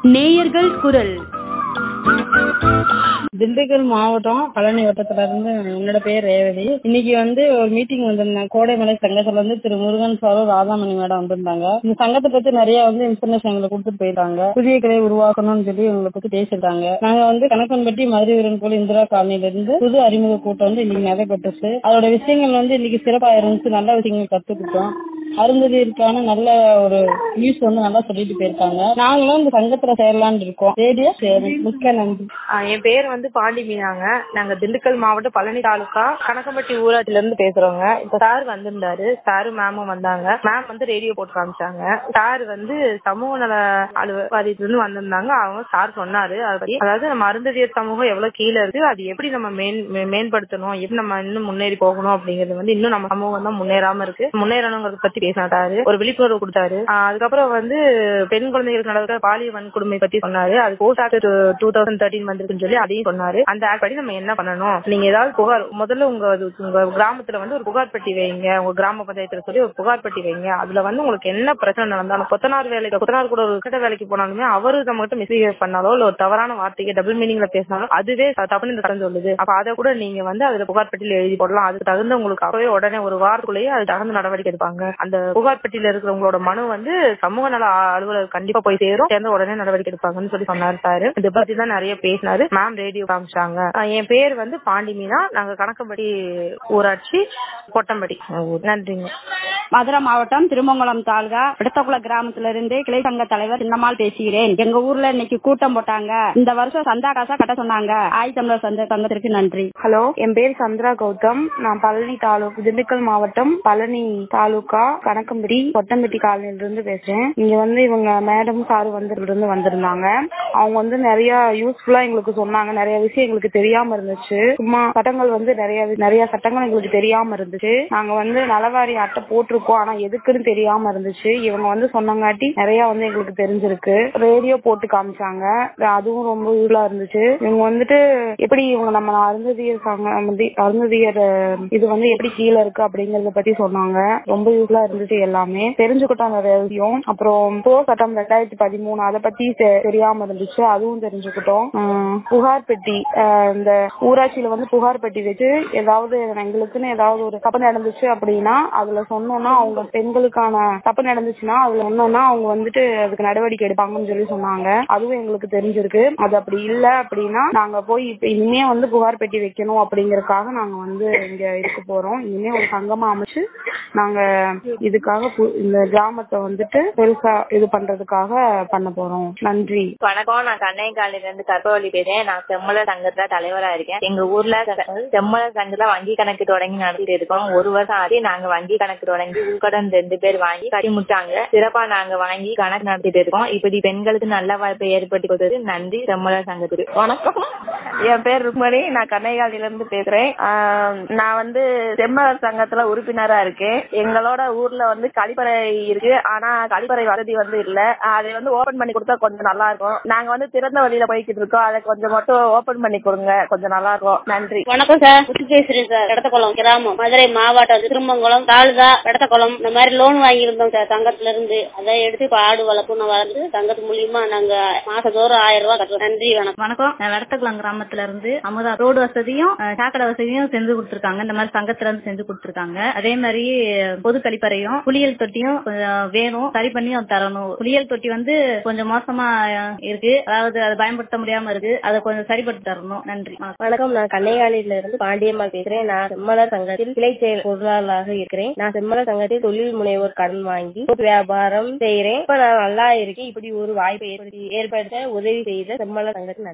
நேயர்கள் குரல் திண்டுக்கல் மாவட்டம் பழனி வட்டத்துல இருந்து என்னோட பேர் ரேவதி இன்னைக்கு வந்து ஒரு மீட்டிங் வந்திருந்தாங்க கோடைமலை சங்கத்துல இருந்து திரு முருகன் சாரும் ராதாமணி மேடம் வந்திருந்தாங்க இந்த சங்கத்தை பத்தி நிறைய வந்து இன்ஃபர்மேஷன் எங்களுக்கு கொடுத்துட்டு போயிருக்காங்க புதிய கிளையை உருவாக்கணும்னு சொல்லி எங்களை பத்தி பேசிட்டாங்க நாங்க வந்து கணக்கன்பட்டி மதுரை வீரன் போல இந்திரா காலனில இருந்து புது அறிமுக கூட்டம் வந்து இன்னைக்கு நடைபெற்றுச்சு அதோட விஷயங்கள் வந்து இன்னைக்கு சிறப்பா இருந்துச்சு நல்ல விஷயங்கள் கத்துக்கிட்டோம் அருந்ததியருக்கான நல்ல ஒரு நியூஸ் வந்து நல்லா சொல்லிட்டு போயிருக்காங்க நாங்களும் இந்த சங்கத்துல சேரலாம்னு இருக்கோம் ரேடியோ சேரும் மிக்க நன்றி ஆஹ் என் பேர் வந்து பாண்டி மீனாங்க நாங்க திண்டுக்கல் மாவட்டம் பழனி தாலுகா கணக்கம்பட்டி ஊராட்சில இருந்து பேசுறோங்க இப்ப சார் வந்திருந்தாரு சாரு மேமும் வந்தாங்க மேம் வந்து ரேடியோ போட்டு காமிச்சாங்க சார் வந்து சமூக நல அலுவலகத்துல இருந்து வந்திருந்தாங்க அவங்க சார் சொன்னாரு அதை பத்தி அதாவது நம்ம அருந்ததியர் சமூகம் எவ்வளவு கீழே இருக்கு அது எப்படி நம்ம மேன் மே- மேம்படுத்தணும் எப்படி நம்ம இன்னும் முன்னேறி போகணும் அப்படிங்கிறது வந்து இன்னும் நம்ம சமூகம் தான் முன்னேறாம இருக்கு முன்னேறணுங்கிறத பத்தி பேசினாரு ஒரு விழிப்புணர்வு கொடுத்தாரு ஆஹ் அதுக்கப்புறம் வந்து பெண் குழந்தைகளுக்கு நடக்கிற பாலியல் வன்கொடுமை பத்தி சொன்னாரு அது போஸ்ட் ஆக்ட் டூ தௌசண்ட் தேர்ட்டின் வந்திருக்குன்னு சொல்லி அதையும் சொன்னாரு அந்த ஆக்ட் படி நம்ம என்ன பண்ணணும் நீங்க ஏதாவது புகார் முதல்ல உங்க உங்க கிராமத்துல வந்து ஒரு புகார் பெட்டி வைங்க உங்க கிராம பஞ்சாயத்துல சொல்லி ஒரு புகார் பெட்டி வைங்க அதுல வந்து உங்களுக்கு என்ன பிரச்சனை நடந்தாலும் கொத்தனார் வேலைக்கு கொத்தனார் கூட ஒரு கிட்ட வேலைக்கு போனாலுமே அவரு நம்ம கிட்ட மிஸ்பிஹேவ் பண்ணாலோ இல்ல ஒரு தவறான வார்த்தைக்கு டபுள் மீனிங்ல பேசினாலும் அதுவே தப்புன்னு இந்த சட்டம் சொல்லுது அப்ப அதை கூட நீங்க வந்து அதுல புகார் பெட்டியில எழுதி போடலாம் அதுக்கு தகுந்த உங்களுக்கு அப்பவே உடனே ஒரு வாரத்துக்குள்ளேயே அது தகுந்த நடவடிக்கை எடுப்பாங்க அந்த புகார் பெட்டியில இருக்கிறவங்களோட மனு வந்து சமூக நல அலுவலர் கண்டிப்பா போய் சேரும் சேர்ந்த உடனே நடவடிக்கை எடுப்பாங்கன்னு சொல்லி சொன்னாரு சாரு இதை பத்தி தான் நிறைய பேசினாரு மேம் ரேடியோ காமிச்சாங்க ஆஹ் என் பேர் வந்து பாண்டி மீனா நாங்க கணக்கம்படி ஊராட்சி கொட்டம்படி நன்றிங்க மதுரை மாவட்டம் திருமங்கலம் தாலுகா விடத்தக்குள கிராமத்துல இருந்து கிளை சங்க தலைவர் சின்னம்மாள் பேசுகிறேன் எங்க ஊர்ல இன்னைக்கு கூட்டம் போட்டாங்க இந்த வருஷம் சந்தா காசா கட்ட சொன்னாங்க ஆய் தமிழர் சந்த சங்கத்திற்கு நன்றி ஹலோ என் பேர் சந்திரா கௌதம் நான் பழனி தாலுகா திண்டுக்கல் மாவட்டம் பழனி தாலுகா கணக்கம்பட்டி கொட்டம்பட்டி காலனில இருந்து பேசுறேன் இங்க வந்து இவங்க மேடம் சார் வந்து இருந்து வந்திருந்தாங்க அவங்க வந்து நிறைய யூஸ்ஃபுல்லா எங்களுக்கு சொன்னாங்க நிறைய விஷயம் எங்களுக்கு தெரியாம இருந்துச்சு சும்மா சட்டங்கள் வந்து நிறைய நிறைய சட்டங்கள் எங்களுக்கு தெரியாம இருந்துச்சு நாங்க வந்து நலவாரி அட்டை போட்டிருக்கோம் ஆனா எதுக்குன்னு தெரியாம இருந்துச்சு இவங்க வந்து சொன்னங்காட்டி நிறைய வந்து எங்களுக்கு தெரிஞ்சிருக்கு ரேடியோ போட்டு காமிச்சாங்க அதுவும் ரொம்ப யூஸ்ஃபுல்லா இருந்துச்சு இவங்க வந்துட்டு எப்படி இவங்க நம்ம அருந்ததியர் சங்க வந்து- அருந்ததியர் அஹ், இது வந்து எப்படி கீழே இருக்கு அப்படிங்கறத பத்தி சொன்னாங்க ரொம்ப யூஸ்ஃபுல்லா இருந்துச்சு எல்லாமே தெரிஞ்சுக்கிட்டோம் நிறைய விஷயம் அப்புறம் போ சட்டம் ரெண்டாயிரத்தி பதிமூணு அதை பத்தி தெ- தெரியாம இருந்துச்சு அதுவும் தெரிஞ்சுக்கிட்டோம் உம், புகார் பெட்டி அஹ், இந்த ஊராட்சியில வந்து புகார் பெட்டி வச்சு ஏதாவது எங்களுக்குன்னு ஏதாவது ஒரு தப்பு நடந்துச்சு அப்படின்னா அதுல சொன்னோம்னா அவங்க பெண்களுக்கான தப்பு நடந்துச்சுன்னா அதுல சொன்னோம்னா அவங்க வந்துட்டு அதுக்கு நடவடிக்கை எடுப்பாங்கன்னு சொல்லி சொன்னாங்க அதுவும் எங்களுக்கு தெரிஞ்சிருக்கு அது அப்படி இல்ல அப்படின்னா நாங்க போய் இப்ப இனிமே வந்து புகார் பெட்டி வைக்கணும் அப்படிங்கறதுக்காக நாங்க வந்து இங்க இருக்க போறோம் இனிமே ஒரு சங்கமா அமைச்சு நாங்க இதுக்காக பு- இந்த கிராமத்தை வந்துட்டு பெருசா இது பண்றதுக்காக பண்ண போறோம் நன்றி வணக்கம் நான் கண்ணையங்காலில இருந்து கற்பவழி பேசுறேன் நான் செம்மலர் சங்கத்துல தலைவரா இருக்கேன் எங்க ஊர்ல க- செம்மலர் சங்கத்துல வங்கி கணக்கு தொடங்கி நடத்திட்டு இருக்கோம் ஒரு வருஷம் ஆச்சு நாங்க வங்கி கணக்கு தொடங்கி உள்கடன் ரெண்டு பேர் வாங்கி கட்டி முடிச்சாங்க சிறப்பா நாங்க வாங்கி கணக்கு நடத்திட்டு இருக்கோம் இப்படி பெண்களுக்கு நல்ல வாய்ப்பை ஏற்படுத்தி கொடுத்தது நன்றி செம்மலர் சங்கத்துக்கு வணக்கம் என் பேர் ருக்மணி நான் கன்னைகாலில இருந்து பேசுறேன் ஆஹ் நான் வந்து செம்மலர் சங்கத்துல உறுப்பினரா இருக்கேன் எங்களோட ஊர்ல வந்து கழிப்பறை இருக்கு ஆனா கழிப்பறை வசதி வந்து இல்ல அதை வந்து ஓபன் பண்ணி கொடுத்தா கொஞ்சம் நல்லா இருக்கும் நாங்க வந்து திறந்த வழியில போய்கிட்டு இருக்கோம் அதை கொஞ்சம் மட்டும் ஓபன் பண்ணி கொடுங்க கொஞ்சம் நல்லா இருக்கும் நன்றி வணக்கம் சார் புத்தி பேசுறேன் சார் இடத்தக்குளம் கிராமம் மதுரை மாவட்டம் திருமங்கலம் தாலுகா இடத்தக்குளம் இந்த மாதிரி லோன் வாங்கியிருந்தோம் சார் சங்கத்துல இருந்து அதை எடுத்து இப்ப ஆடு வளர்க்கணும் வளர்ந்து சங்கத்து மூலியமா நாங்க மாசத்தோறும் ஆயிரம் ரூபாய் கட்டுறோம் நன்றி வணக்கம் வணக்கம் நான் வெடத்தக்குளம் கிராமத்துல இருந்து அமுதா ரோடு வசதியும் அஹ், சாக்கடை வசதியும் செஞ்சு கொடுத்திருக்காங்க இந்த மாதிரி சங்கத்துல இருந்து செஞ்சு கொடுத்திருக்காங்க அதே மாதிரி பொது கழிப்பறையும் குளியல் தொட்டியும் கொஞ்சம் வேணும் சரி பண்ணி அது தரணும் குளியல் தொட்டி வந்து கொஞ்சம் மோசமா அஹ், இருக்கு அதாவது அதை பயன்படுத்த முடியாம இருக்கு அதை கொஞ்சம் சரிப்படுத்தி தரணும் நன்றி வணக்கம். வணக்கம் நான் கன்னையாளில இருந்து பாண்டியம்மாள் பேசுறேன் நான் செம்மலர் சங்கத்தில் கிளை செயல் பொருளாளராக இருக்கிறேன் நான் செம்மலர் சங்கத்தில் தொழில் முனைவோர் கடன் வாங்கி கூட்டு வியாபாரம் செய்யறேன் இப்ப நான் நல்லா இருக்கேன் இப்படி ஒரு வாய்ப்பை ஏற்படுத்தி ஏற்படுத்த உதவி செய்த செம்மலர் சங்கத்தில் நன்றி.